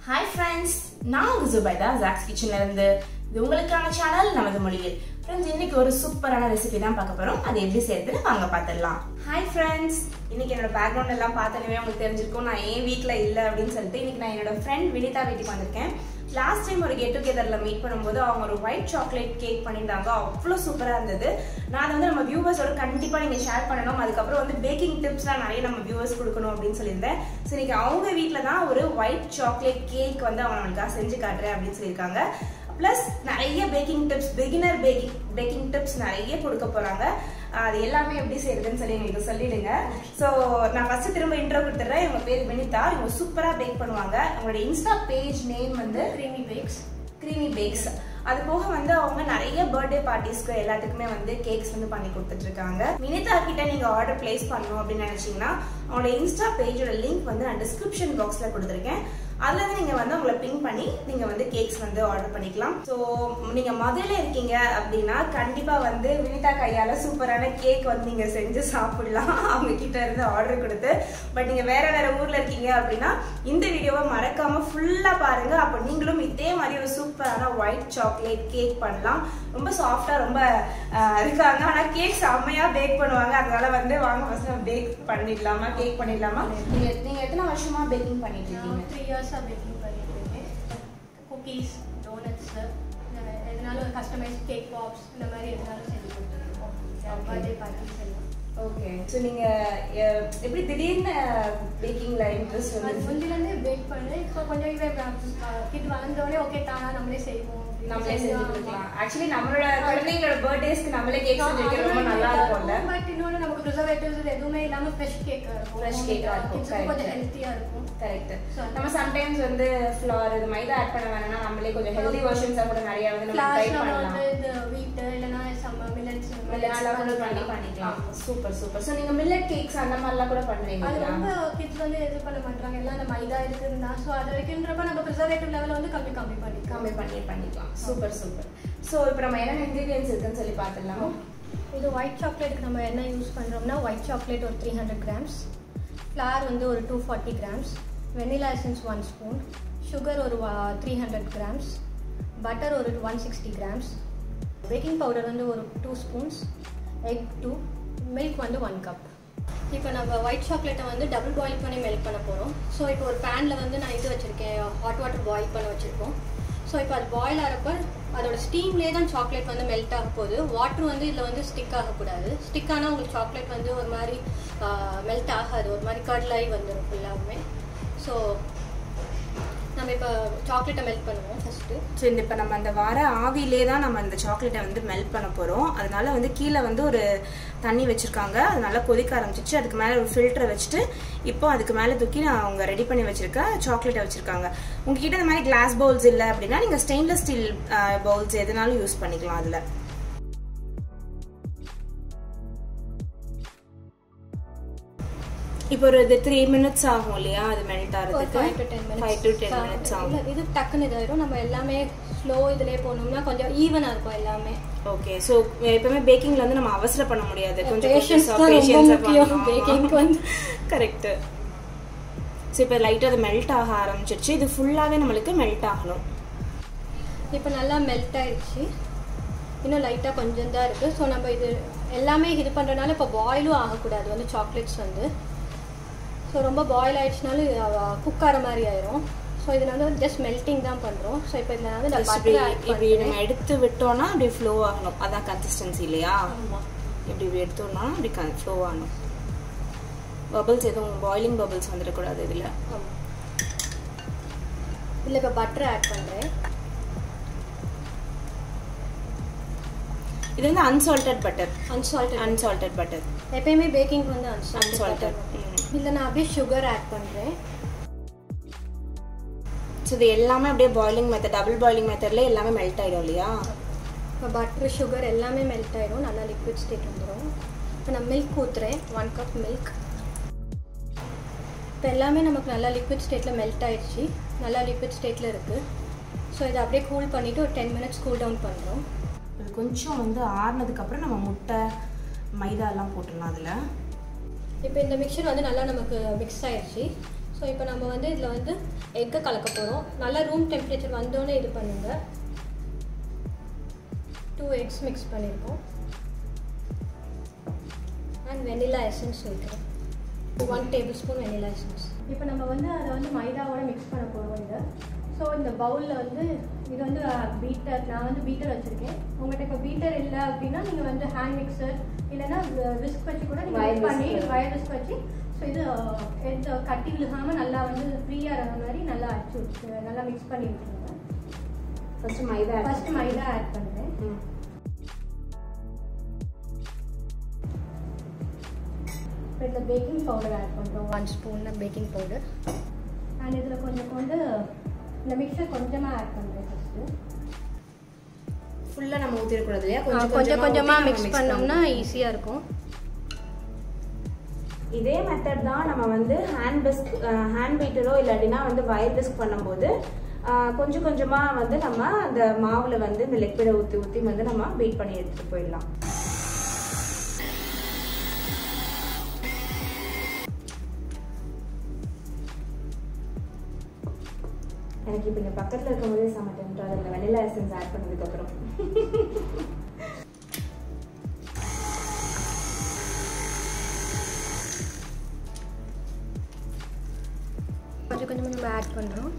Hi friends நான் உங்க Zubaida Jacks கிச்சன்ல இருந்து இது உங்களுக்கான சேனல் நமது மொழியில் ஃப்ரெண்ட்ஸ் இன்னைக்கு ஒரு சூப்பரான ரெசிபி தான் பார்க்க போறோம் அது எப்படி செய்யறதுன்னு வாங்க பார்த்துடலாம் ஹாய் ஃப்ரெண்ட்ஸ் இன்னைக்கு என்னோட பேக்ரவுண்ட் எல்லாம் பார்த்தனவே உங்களுக்கு தெரிஞ்சிருக்கும் நான் ஏன் வீட்டில் இல்லை அப்படின்னு சொல்லிட்டு இன்னைக்கு நான் என்னோட ஃப்ரெண்ட் வினிதா வீட்டுக்கு வந்திருக்கேன் லாஸ்ட் டைம் ஒரு கெட் டுகெதரில் மீட் பண்ணும்போது அவங்க ஒரு ஒயிட் சாக்லேட் கேக் பண்ணியிருந்தாங்க அவ்வளோ சூப்பராக இருந்தது நான் அதை வந்து நம்ம வியூவர்ஸோட கண்டிப்பாக நீங்கள் ஷேர் பண்ணணும் அதுக்கப்புறம் வந்து பேக்கிங் டிப்ஸ்லாம் நிறைய நம்ம வியூவர்ஸ் கொடுக்கணும் அப்படின்னு சொல்லியிருந்தேன் ஸோ இன்னைக்கு அவங்க வீட்டில் தான் ஒரு ஒயிட் சாக்லேட் கேக் வந்து அவங்க நம்மளுக்காக செஞ்சு காட்டுறேன் அப்படின்னு சொல்லியிருக்காங்க ப்ளஸ் நிறைய baking tips beginner baking baking tips நிறைய கொடுக்க போகிறாங்க அது எல்லாமே எப்படி செய்யறதுன்னு சொல்லி எங்களுக்கு சொல்லிடுங்க ஸோ நான் ஃபர்ஸ்ட் திரும்ப இன்ட்ரோ கொடுத்துட்றேன் இவங்க பேர் வினிதா இவங்க சூப்பராக பேக் பண்ணுவாங்க அவங்களோட இன்ஸ்டா பேஜ் நேம் வந்து creamy bakes க்ரீமி பேக்ஸ் அது போக வந்து அவங்க நிறைய பர்த்டே பார்ட்டிஸ்க்கு எல்லாத்துக்குமே வந்து கேக்ஸ் வந்து பண்ணி கொடுத்துட்டு இருக்காங்க வினிதா கிட்ட நீங்க ஆர்டர் பிளேஸ் பண்ணணும் அப்படின்னு நினைச்சீங்கன்னா அவங்களோட இன்ஸ்டா பேஜோட லிங்க் வந்து நான் டிஸ்கிரிப்ஷன் பாக்ஸ்ல கொடுத்துருக்கேன் அதுல இருந்து நீங்க வந்து உங்களை பின் பண்ணி நீங்க வந்து கேக்ஸ் வந்து ஆர்டர் பண்ணிக்கலாம் ஸோ நீங்க மதுரையில இருக்கீங்க அப்படின்னா கண்டிப்பா வந்து வினிதா கையால சூப்பரான கேக் வந்து நீங்க செஞ்சு சாப்பிடலாம் அவங்க கிட்ட இருந்து ஆர்டர் கொடுத்து பட் நீங்க வேற வேற ஊர்ல இருக்கீங்க அப்படின்னா இந்த வீடியோவை மறக்காம ஃபுல்லா பாருங்க அப்போ நீங்களும் இதே மாதிரி ஒரு சூப்பரான ஒயிட் சாக்லேட் கேக் பண்ணலாம் ரொம்ப சாஃப்டா ரொம்ப ஆஹ், இருக்காங்க ஆனா கேக் செம்மையா பேக் பண்ணுவாங்க அதனால வந்து வாங்க ஃபர்ஸ்ட் பேக் பண்ணிடலாமா கேக் பண்ணிடலாமா நீங்க நீங்க எத்தனை வருஷமா பேக்கிங் பண்ணிட்டு இருக்கீங்க நான் த்ரீ இயர்ஸாக பேக்கிங் பண்ணிட்டு இருக்கேன் குக்கீஸ் டோனட்ஸு எதனாலும் கஸ்டமைஸ் கேக் பாப்ஸ் இந்த மாதிரி எதனாலும் செஞ்சு கொடுத்துருக்கோம் பர்த்டே பார்ட்டிஸ் எல்லாம் ஓகே ஸோ நீங்க அஹ், எப்படி திடீர்னு பேக்கிங்ல இன்ட்ரெஸ்ட் அது வந்து முந்திலேருந்தே பேக் பண்ணேன் இப்போ கொஞ்சம் இவே கிட் வளர்ந்தோடனே ஓகே தானா நம்மளே செய்வோம் அப்படின்னு நம்மளே செஞ்சு செஞ்சு கொடுக்கலாம் ஆக்சுவலி நம்மளோட குழந்தைங்களோட பர்த்டேஸ்க்கு நம்மளே கேக் செஞ்சு வைக்க ரொம்ப நல்லா இருக்கும்ல பட் இன்னொன்று நமக்கு ப்ரிசர்வேட்டிவ்ஸ் எதுவுமே இல்லாமல் ஃப்ரெஷ் கேக்காக இருக்கும் Fresh cake ஆ இருக்கும், Kids க்கு correct. கொஞ்சம் ஹெல்த்தியாக இருக்கும் கரெக்ட் So, நம்ம சம்டைம்ஸ் வந்து ஃப்ளவர் இது மைதா ஆட் பண்ண வேணாம்னா நம்மளே கொஞ்சம் ஹெல்தி வெர்ஷன்ஸா கூட நிறைய வந்து நம்ம ட்ரை ஃப்ளாஷ் நம்ம பண்ணலாம் வந்து இந்த வீட்டு இல்லைன்னா சம்ம மில்லட்ஸ் மில்லட்ஸ்லாம் கூட பண்ணி பண்ணிக்கலாம் சூப்பர் சூப்பர் ஸோ நீங்க மில்லட் கேக்ஸ் அந்த மாதிரிலாம் கூட அது பண்றீங்களா ரொம்ப கிட்ஸ் வந்து இது பண்ண மாட்டாங்க எல்லாம் அந்த மைதா இருக்குன்னா ஸோ அது வைக்கின்றப்ப நம்ம ப்ரிசர்வேட்டிவ் லெவல் வந்து கம்மி கம்மி பண்ணிக்கலாம் கம்மி பண்ணி பண்ணிக்கலாம் சூப்பர் சூப்பர் ஸோ இப்போ நம்ம என்னென்ன இன்க்ரீடியன்ஸ் இருக்குன்னு சொல்லி பார்த்துடலாமா இது ஒயிட் சாக்லேட்டுக்கு நம்ம என்ன யூஸ் பண்ணுறோம்னா ஒயிட் சாக்லேட் ஒரு த்ரீ ஹண்ட்ரட் கிராம்ஸ் ஃப்ளார் வந்து ஒரு two forty grams vanilla essence one spoon sugar ஒரு த்ரீ ஹண்ட்ரட் கிராம்ஸ் பட்டர் ஒரு one sixty grams baking powder வந்து ஒரு two spoons egg two milk வந்து ஒன் கப் இப்போ நம்ம ஒயிட் சாக்லேட்டை வந்து டபுள் பாயில் பண்ணி மெல்ட் பண்ண போகிறோம் ஸோ இப்போ ஒரு பேனில் வந்து நான் இது வச்சுருக்கேன் ஹாட் வாட்டர் பாயில் பண்ண வச்சுருக்கோம் ஸோ இப்போ அது பாயில் ஆகிறப்ப அதோட ஸ்டீம்லேயே தான் சாக்லேட் வந்து மெல்ட் ஆக போகுது வாட்டர் வந்து இதில் வந்து ஸ்டிக் ஆகக்கூடாது ஸ்டிக் ஆனால் உங்களுக்கு சாக்லேட் வந்து ஒரு மாதிரி மெல்ட் ஆகாது ஒரு மாதிரி கடலாகி வந்துடும் ஃபுல்லாகவுமே ஸோ நம்ம இப்போ சாக்லேட்டை மெல்ட் பண்ணுவோம் ஃபஸ்ட்டு ஸோ இந்த இப்போ நம்ம அந்த வர ஆவிலே தான் நம்ம அந்த சாக்லேட்டை வந்து மெல்ட் பண்ண போகிறோம் அதனால வந்து கீழே வந்து ஒரு தண்ணி வச்சுருக்காங்க அது நல்லா கொதிக்க ஆரம்பிச்சிச்சு அதுக்கு மேலே ஒரு ஃபில்டரை வச்சுட்டு இப்போ அதுக்கு மேலே தூக்கி நான் அவங்க ரெடி பண்ணி வச்சிருக்க சாக்லேட்டை வச்சுருக்காங்க உங்ககிட்ட இந்த மாதிரி கிளாஸ் பவுல்ஸ் இல்லை அப்படின்னா நீங்கள் ஸ்டெயின்லெஸ் ஸ்டீல் பவுல்ஸ் எதுனாலும் யூஸ் பண்ணிக்கலாம் அதில் இப்போ ஒரு இது த்ரீ மினிட்ஸ் ஆகும் இல்லையா அது மெல்ட் ஒரு ஆகிறதுக்கு five to ten minutes five to ten minutes ஆகும் இல்லை இது டக்குன்னு இதாயிரும் நம்ம எல்லாமே ஸ்லோ இதுலேயே போனோம்னா கொஞ்சம் ஈவனாக இருக்கும் எல்லாமே ஓகே சோ எப்பவுமே பேக்கிங்ல வந்து நம்ம அவசரம் பண்ண முடியாது கொஞ்சம் Patience தான் ரொம்ப முக்கியம் baking-க்கு வந்து. கரெக்ட் ஸோ இப்போ லைட்டாக அது மெல்ட் ஆக ஆரம்பிச்சிருச்சு இது ஃபுல்லாகவே நம்மளுக்கு மெல்ட் ஆகணும் இப்போ நல்லா மெல்ட் ஆயிடுச்சு இன்னும் லைட்டாக கொஞ்சம் தான் இருக்குது ஸோ நம்ம இது எல்லாமே இது பண்ணுறதுனால இப்போ பாயிலும் ஆகக்கூடாது வந்து சாக்லேட்ஸ் வந்து ஸோ ரொம்ப பாயில் ஆயிடுச்சுனாலும் குக் ஆகிற மாதிரி ஆயிரும் ஸோ இதில் வந்து ஜஸ்ட் மெல்ட்டிங் தான் பண்ணுறோம் ஸோ இப்போ இதில் வந்து நான் Just இப்படி பட்டர் ஆட் இப்படி நம்ம பண்ணுறேன் எடுத்து விட்டோம்னா அப்படி ஃப்ளோ ஆகணும் அதான் கன்சிஸ்டன்சி இல்லையா ஆமாம் இப்படி இப்படி எடுத்தோம்னா அப்படி ஃப்ளோ ஆகணும் பபிள்ஸ் எதுவும் பாயிலிங் பபிள்ஸ் வந்துடக்கூடாது இதில் ஆமாம் இதில் இப்போ பட்டர் ஆட் பண்ணுறேன் இது வந்து unsalted butter unsalted unsalted butter எப்பயுமே பேக்கிங் வந்து அன்சால்டட் அன்சால்டட் இல்லை நான் அப்படியே சுகர் ஆட் பண்ணுறேன் ஸோ இது எல்லாமே அப்படியே பாயிலிங் மெத்தட் டபுள் பாயிலிங் மெத்தட்ல எல்லாமே மெல்ட் ஆயிடும் இல்லையா இப்போ பட்டர் சுகர் எல்லாமே மெல்ட் ஆயிடும் நல்லா லிக்விட் ஸ்டேட் வந்துடும் இப்போ நான் மில்க் ஊற்றுறேன் ஒன் கப் மில்க் இப்போ எல்லாமே நமக்கு நல்லா லிக்விட் ஸ்டேட்டில் மெல்ட் ஆயிடுச்சு நல்லா லிக்விட் ஸ்டேட்டில் இருக்குது ஸோ இதை அப்படியே கூல் பண்ணிவிட்டு ஒரு டென் மினிட்ஸ் கூல் டவுன் பண்ணுறோம் இது கொஞ்சம் வந்து ஆறுனதுக்கு அப்புறம் நம்ம முட்டை மைதா எல்லாம் போட்டுடலாம் அதில் இப்போ இந்த மிக்சர் வந்து நல்லா நமக்கு மிக்ஸ் ஆயிடுச்சு ஸோ இப்போ நம்ம வந்து இதில் வந்து எக்கை கலக்க போகிறோம் நல்லா ரூம் டெம்பரேச்சர் வந்தோடனே இது பண்ணுங்க டூ எக்ஸ் மிக்ஸ் பண்ணியிருக்கோம் அண்ட் வெனிலா எசன்ஸ் வைக்கிறோம் one tablespoon vanilla essence இப்போ நம்ம வந்து அதை வந்து மைதாவோட மிக்ஸ் பண்ண போகிறோம் இதை ஸோ இந்த பவுலில் வந்து இது வந்து பீட்டர் நான் வந்து பீட்டர் வச்சுருக்கேன் உங்கள்கிட்ட இப்போ பீட்டர் இல்லை அப்படின்னா நீங்கள் வந்து ஹேண்ட் மிக்சர் இல்லைன்னா விஸ்க் வச்சு கூட நீங்கள் Wire மிக்ஸ் பண்ணி whisk. வயர் விஸ்க் வச்சு ஸோ இது அஹ், எந்த கட்டி விழுகாமல் நல்லா வந்து ஃப்ரீயாக இருக்கிற மாதிரி நல்லா அடிச்சு விட்டு நல்லா மிக்ஸ் பண்ணி விட்டுருங்க ஃபர்ஸ்ட் மைதா ஃபர்ஸ்ட் மைதா ஆட் பண்ணுறேன் ம் இப்போ இதில் பேக்கிங் பவுடர் ஆட் பண்ணுறோம் ஒன் ஸ்பூனில் பேக்கிங் பவுடர் அண்ட் இதில் கொஞ்சம் கொண்டு இந்த மிக்சர் கொஞ்சமாக ஆட் பண்ணுறேன் ஃபஸ்ட்டு ஃபுல்லா நம்ம ஊத்திரக்கூடாது இல்லையா கொஞ்சம் கொஞ்சமாக ஊத்தி நம்ம மிக்ஸ் mix பண்ணோம்னா பண்ணணும். ஈஸியாக இருக்கும் இதே மெத்தட் தான் நம்ம வந்து ஹேண்ட் பிஸ்க் ஹேண்ட் பீட்டரோ இல்லாட்டினா வந்து வயர் பிஸ்க் பண்ணும்போது ஆஹ், கொஞ்சம் கொஞ்சமா வந்து நம்ம அந்த மாவுல வந்து இந்த லிக்விடை ஊத்தி ஊத்தி வந்து நம்ம பீட் பண்ணி எடுத்துட்டு போயிடலாம் எனக்கு இப்போ இந்த பக்கத்துல இருக்கும்போதே செம்ம டெம்ட் அதில் வெனிலா எசன்ஸ் ஆட் பண்ணதுக்கு அப்புறம் கொஞ்சம் கொஞ்சமாக நம்ம ஆட் பண்ணுறோம்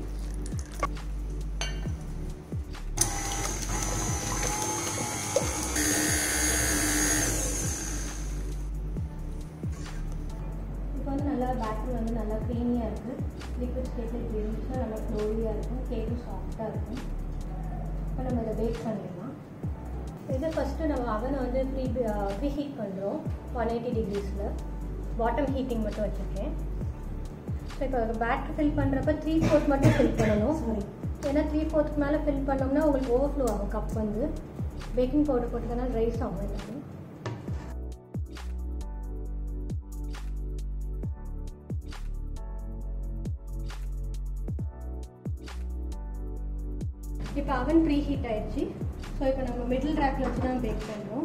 இப்போ வந்து நல்லா பேட்டர் வந்து நல்லா க்ரீமியாக இருக்குது லிக்விட் ஸ்டேட்டில் இப்படி இருந்துச்சுன்னா நல்லா ஃப்ளோரியாக இருக்கும் கேக்கும் சாஃப்டாக இருக்கும் இப்போ நம்ம இதை பேக் பண்ணிடலாம் இதை ஃபஸ்ட்டு நம்ம அவனை வந்து ப்ரீ ப்ரீ ஹீட் பண்ணுறோம் ஒன் எயிட்டி டிகிரிஸில் பாட்டம் ஹீட்டிங் மட்டும் வச்சுருக்கேன் ஸோ இப்போ பேட்டர் ஃபில் பண்ணுறப்ப த்ரீ ஃபோர்த் மட்டும் ஃபில் பண்ணணும் Sorry. ஏன்னா த்ரீ ஃபோர்த்துக்கு மேலே ஃபில் பண்ணோம்னா உங்களுக்கு ஓவர்ஃப்ளோ ஆகும் கப் வந்து பேக்கிங் பவுடர் போட்டதுனால ரைஸ் ஆகும் எல்லாமே இப்போ அவன் ப்ரீ ஹீட் ஆயிடுச்சு ஸோ இப்போ நம்ம மிடில் ரேக்கில் வச்சு தான் பேக் பண்ணுறோம்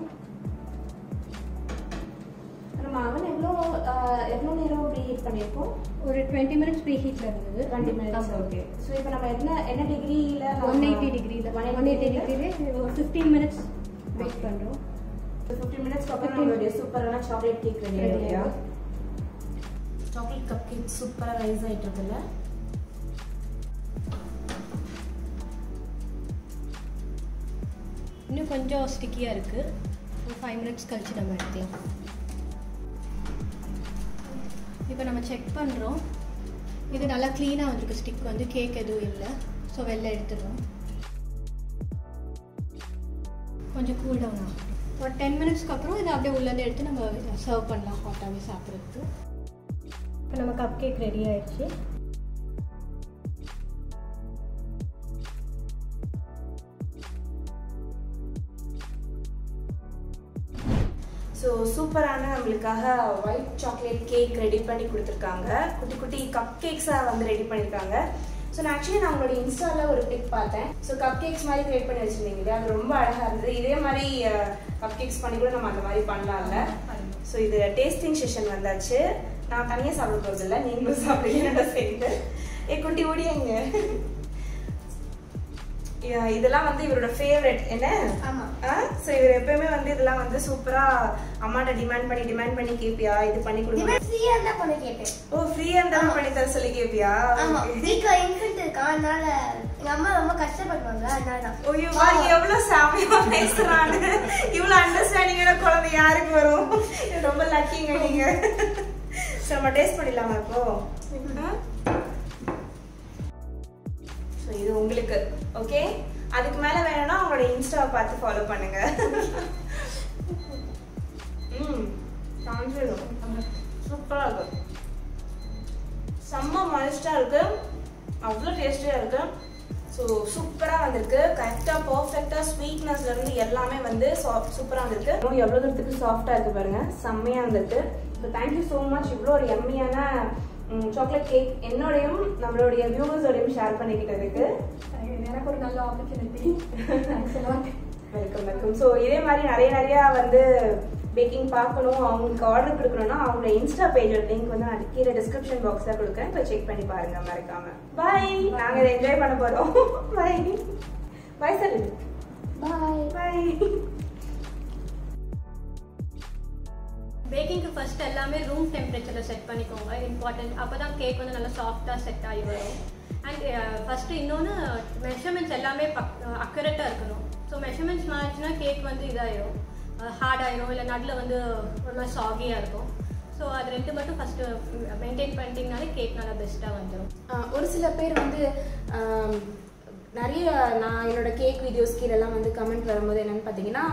நம்ம அவன் எவ்வளோ ஆஹ், எவ்வளோ நேரம் ப்ரீ ஹீட் பண்ணியிருக்கோம் ஒரு டுவெண்ட்டி மினிட்ஸ் ப்ரீ ஹீட்டில் இருந்தது டுவெண்ட்டி மினிட்ஸ் ஓகே ஸோ இப்போ நம்ம என்ன என்ன டிகிரியில் ஒன் எயிட்டி டிகிரியில் ஒன் எயிட்டி டிகிரிலே ஒரு ஃபிஃப்டீன் மினிட்ஸ் பேக் பண்ணுறோம் ஃபிஃப்டீன் மினிட்ஸ்க்கு அப்புறம் நம்மளுடைய சூப்பரான சாக்லேட் கேக் ரெடி Ready இல்லையா ஆயிடும். சாக்லேட் கப் கேக் சூப்பராக ரைஸ் ஆகிட்டு இருக்குல்ல இன்னும் கொஞ்சம் ஸ்டிக்கியாக இருக்குது ஒரு ஃபைவ் மினிட்ஸ் கழிச்சு நம்ம எடுக்கலாம் இப்போ நம்ம செக் பண்ணுறோம் இது நல்லா க்ளீனாக வந்திருக்கு ஸ்டிக் வந்து கேக் எதுவும் இல்லை ஸோ வெளில எடுத்துடுறோம் கொஞ்சம் கூல் டவுன் ஆகும் ஒரு டென் மினிட்ஸ்க்கு அப்புறம் இதை அப்படியே உள்ளேருந்து எடுத்து நம்ம சர்வ் பண்ணலாம் ஹாட்டாகவே சாப்பிட்றதுக்கு இப்போ நம்ம கப் கேக் ரெடி ஆயிடுச்சு ஸோ சூப்பரான நம்மளுக்காக ஒயிட் சாக்லேட் கேக் ரெடி பண்ணி கொடுத்துருக்காங்க குட்டி குட்டி கப் கேக்ஸாக வந்து ரெடி பண்ணியிருக்காங்க ஸோ நான் ஆக்சுவலி நான் உங்களோட இன்ஸ்டாவில் ஒரு பிக் பார்த்தேன் ஸோ கப் கேக்ஸ் மாதிரி கிரியேட் பண்ணி வச்சுருந்தீங்க இல்லையா அது ரொம்ப அழகாக இருந்தது இதே மாதிரி கப் கேக்ஸ் பண்ணி கூட நம்ம அந்த மாதிரி பண்ணலாம்ல ஸோ இது டேஸ்டிங் செஷன் வந்தாச்சு நான் தனியாக சாப்பிட போகிறது இல்லை நீங்களும் சாப்பிடுங்க என்னோட சேர்ந்து ஏ குட்டி ஓடியாங்க Yeah, இதெல்லாம் வந்து இவரோட ஃபேவரட் என்ன ஆமாம் ஸோ இவர் எப்பயுமே வந்து இதெல்லாம் வந்து சூப்பரா அம்மாட்ட டிமாண்ட் பண்ணி டிமாண்ட் பண்ணி கேப்பியா இது பண்ணி கொடுங்க ஃப்ரீயா இருந்தா பண்ண கேட்டேன் ஓ ஃப்ரீயா இருந்தாலும் பண்ணி தர சொல்லி கேப்பியா ஆமா வீட்ல இன்ஃபென்ட் இருக்கான் அதனால எங்க அம்மா ரொம்ப கஷ்டப்படுவாங்க அதனால தான் ஐயோ பாரு எவ்வளவு சாமியா பேசுறான்னு இவ்வளவு அண்டர்ஸ்டாண்டிங்கான குழந்தை யாருக்கு வரும் ரொம்ப லக்கிங்க நீங்க சரி நம்ம டேஸ்ட் பண்ணிடலாமா இப்போ ஸோ இது உங்களுக்கு ஓகே அதுக்கு மேல வேணும்னா உங்களோட இன்ஸ்டாவை பார்த்து ஃபாலோ பண்ணுங்க ம் சூப்பராக இருக்கு செம்ம மாய்ஸ்டாக இருக்கு அவ்வளோ டேஸ்டியாக இருக்கு ஸோ சூப்பராக வந்திருக்கு கரெக்டாக பர்ஃபெக்டாக ஸ்வீட்னஸ்லேருந்து எல்லாமே வந்து சூப்பராக வந்திருக்கு இன்னும் எவ்வளோ தூரத்துக்கு சாஃப்டாக இருக்கு பாருங்க செம்மையாக வந்திருக்கு ஸோ தேங்க்யூ ஸோ மச் இவ்வளோ ஒரு எம்மியான சாக்லேட் கேக் என்னோடையும் நம்மளுடைய வியூவர்ஸோடையும் ஷேர் பண்ணிக்கிட்டதுக்கு எனக்கு ஒரு நல்ல ஆப்பர்ச்சுனிட்டி தேங்க்ஸ் எல்லாம் வெல்கம் வெல்கம் ஸோ இதே மாதிரி நிறைய நிறைய வந்து பேக்கிங் பார்க்கணும் அவங்களுக்கு ஆர்டர் கொடுக்கணும்னா அவங்க இன்ஸ்டா பேஜோட லிங்க் வந்து நான் கீழே டிஸ்கிரிப்ஷன் பாக்ஸில் கொடுக்குறேன் இப்போ செக் பண்ணி பாருங்க மறக்காம பாய் நாங்கள் இதை என்ஜாய் பண்ண போகிறோம் பாய் பாய் சொல்லு பாய் பாய் பேக்கிங்க்கு ஃபர்ஸ்ட் எல்லாமே ரூம் டெம்பரேச்சரில் செட் பண்ணிக்கோங்க இம்பார்ட்டன்ட் அப்போ தான் கேக் வந்து நல்லா சாஃப்டாக செட் ஆகி வரும் அண்ட் ஃபஸ்ட்டு இன்னொன்று மெஷர்மெண்ட்ஸ் எல்லாமே அக்குரேட்டாக இருக்கணும் ஸோ மெஷர்மெண்ட்ஸ் மாறிச்சுன்னா கேக் வந்து இதாயிரும் ஹார்ட் ஆயிரும் இல்லை நடுவில் வந்து ஒரு மாதிரி சாகியாக இருக்கும் ஸோ அது ரெண்டு மட்டும் ஃபஸ்ட்டு மெயின்டைன் பண்ணிட்டீங்கனாலே கேக் நல்லா பெஸ்ட்டாக வந்துடும் ஆஹ் ஒரு சில பேர் வந்து ஆம், நிறைய நான் என்னோட கேக் வீடியோஸ் கீழெல்லாம் வந்து கமெண்ட் வரும்போது என்னன்னு பார்த்தீங்கன்னா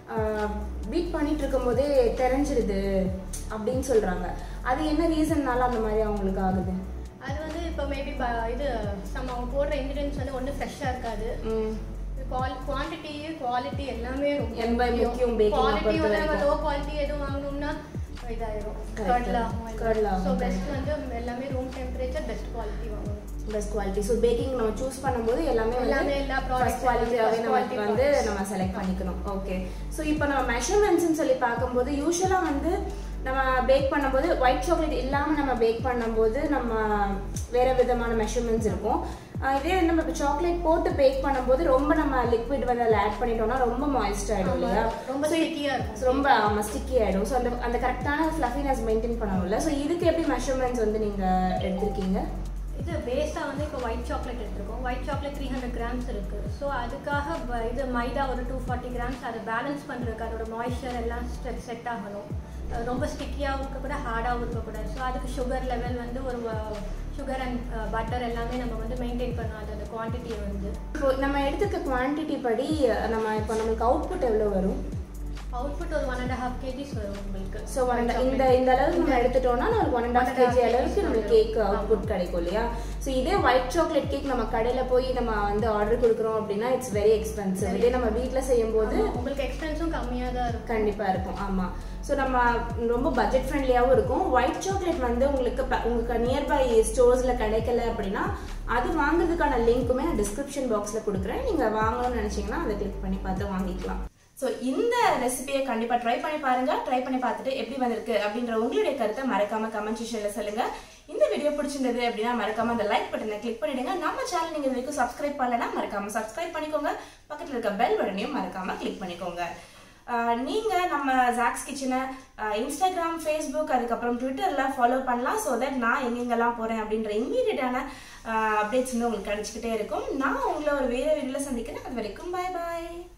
பீட் பண்ணிட்டு இருக்கும்போதே தெரிஞ்சிருது அப்படின்னு சொல்றாங்க அது என்ன ரீசன்னால அந்த மாதிரி அவங்களுக்கு ஆகுது அது வந்து இப்போ மேபி இது சம் அவங்க போடுற இன்க்ரீடியன்ஸ் வந்து ஒன்றும் ஃப்ரெஷ்ஷாக இருக்காது ம். குவான்டிட்டி குவாலிட்டி எல்லாமே ரொம்ப முக்கியம் baking அ குவாலிட்டி பொறுத்த வந்து நம்ம வரைக்கும். லோ குவாலிட்டி எதுவும் வாங்கணும்னா இதாயிரும் Correct. கர்ட்ல ஆகும் Curdle ஆகும், ஸோ correct. பெஸ்ட் வந்து எல்லாமே ரூம் டெம்பரேச்சர் பெஸ்ட் குவாலிட்டி வாங்கணும் பெஸ்ட் குவாலிட்டி ஸோ பேக்கிங் நம்ம சூஸ் பண்ணும்போது எல்லாமே எல்லாமே எல்லா products ஃபர்ஸ்ட் குவாலிட்டியாகவே first நமக்கு quality வந்து products. நம்ம செலக்ட் பண்ணிக்கணும் ஓகே ஸோ இப்போ நம்ம மெஷர்மெண்ட்ஸ்னு சொல்லி பார்க்கும்போது யூஸ்வலாக வந்து நம்ம பேக் பண்ணும்போது ஒயிட் சாக்லேட் இல்லாமல் நம்ம பேக் பண்ணும்போது நம்ம வேற விதமான மெஷர்மெண்ட்ஸ் இருக்கும் ஆஹ் இதே வந்து நம்ம இப்போ சாக்லேட் போட்டு பேக் பண்ணும்போது ரொம்ப நம்ம லிக்விட் வந்து அதில் ஆட் பண்ணிட்டோம்னா ரொம்ப மாய்ஸ்ட் ஆகிடும் ஆமா, இல்லையா ரொம்ப So, ஸ்டிக்கியா இருக்கும் ரொம்ப ஆமாம் ஸ்டிக்கி ஆகிடும் ஸோ அந்த அந்த கரெக்டான ஃப்ளஃபினஸ் மெயின்டைன் பண்ணணும்ல ஸோ இதுக்கு எப்படி மெஷர்மெண்ட்ஸ் வந்து நீங்கள் எடுத்திருக்கீங்க இது பேஸாக வந்து இப்போ ஒயிட் சாக்லேட் எடுத்திருக்கோம் white chocolate three hundred grams இருக்குது ஸோ அதுக்காக ப- இது மைதா ஒரு டூ ஃபார்ட்டி கிராம்ஸ் அதை பேலன்ஸ் பண்ணுறதுக்கு அதோட மாய்ஸ்சர் எல்லாம் செட் ஆகணும் அஹ் ரொம்ப ஸ்டிக்கியாகவும் இருக்கக்கூடாது ஹார்டாகவும் இருக்கக்கூடாது ஸோ அதுக்கு சுகர் லெவல் வந்து ஒரு சுகர் அண்ட் பட்டர் எல்லாமே நம்ம வந்து மெயின்டைன் பண்ணணும் அது அந்த குவான்டிட்டியை வந்து இப்போ நம்ம எடுத்துக்க குவான்டிட்டி படி நம்ம இப்போ நம்மளுக்கு அவுட்புட் எவ்வளோ வரும் அவுட்புட் ஒரு ஒன் அண்ட் ஹாஃப் கேஜிஸ் வரும் உங்களுக்கு ஸோ ஒன் இந்த இந்த அளவுக்கு நம்ம எடுத்துட்டோம்னா நம்ம one and One half and a half KG அளவுக்கு kgs நம்மளுக்கு வரும். கேக் அவுட்புட் கிடைக்கும் இல்லையா ஸோ இதே ஒயிட் சாக்லேட் கேக் நம்ம கடையில் போய் நம்ம வந்து ஆர்டர் கொடுக்குறோம் அப்படின்னா இட்ஸ் வெரி எக்ஸ்பென்சிவ் இதே நம்ம வீட்டில் செய்யும்போது ஆமா, உங்களுக்கு எக்ஸ்பென்ஸும் கம்மியாக தான் இருக்கும் கண்டிப்பாக இருக்கும் ஆமாம் ஸோ நம்ம ரொம்ப பட்ஜெட் ஃப்ரெண்ட்லியாகவும் இருக்கும் ஒயிட் சாக்லேட் வந்து உங்களுக்கு ப- உங்களுக்கு நியர்பை ஸ்டோர்ஸில் கிடைக்கல அப்படின்னா அது வாங்குறதுக்கான லிங்க்குமே நான் டிஸ்கிரிப்ஷன் பாக்ஸில் கொடுக்குறேன் நீங்கள் வாங்கணும்னு நினச்சிங்கன்னா அதை கிளிக் பண்ணி பார்த்து வாங்கிக்கலாம் ஸோ இந்த ரெசிபியை கண்டிப்பாக ட்ரை பண்ணி பாருங்க ட்ரை பண்ணி பார்த்துட்டு எப்படி வந்திருக்கு அப்படின்ற உங்களுடைய கருத்தை மறக்காம கமெண்ட் செக்ஷனில் சொல்லுங்க இந்த வீடியோ பிடிச்சிருந்தது அப்படின்னா மறக்காம அந்த லைக் பட்டனை கிளிக் பண்ணிடுங்க நம்ம சேனல் நீங்க இது வரைக்கும் சப்ஸ்கிரைப் பண்ணலன்னா மறக்காம சப்ஸ்கிரைப் பண்ணிக்கோங்க பக்கத்தில் இருக்க பெல் பட்டனையும் மறக்காம கிளிக் பண்ணிக்கோங்க ஆஹ் நீங்க நம்ம ஜாக்ஸ் கிச்சனை இன்ஸ்டாகிராம் ஃபேஸ்புக் அதுக்கப்புறம் ட்விட்டர்ல ஃபாலோ பண்ணலாம் ஸோ தட் நான் எங்கெங்கெல்லாம் போறேன் அப்படின்ற இம்மீடியட்டான அப்டேட்ஸ் வந்து உங்களுக்கு கிடைச்சிக்கிட்டே இருக்கும் நான் உங்களை ஒரு வேற வீடியோல சந்திக்கிறேன் அது வரைக்கும் பாய் பாய்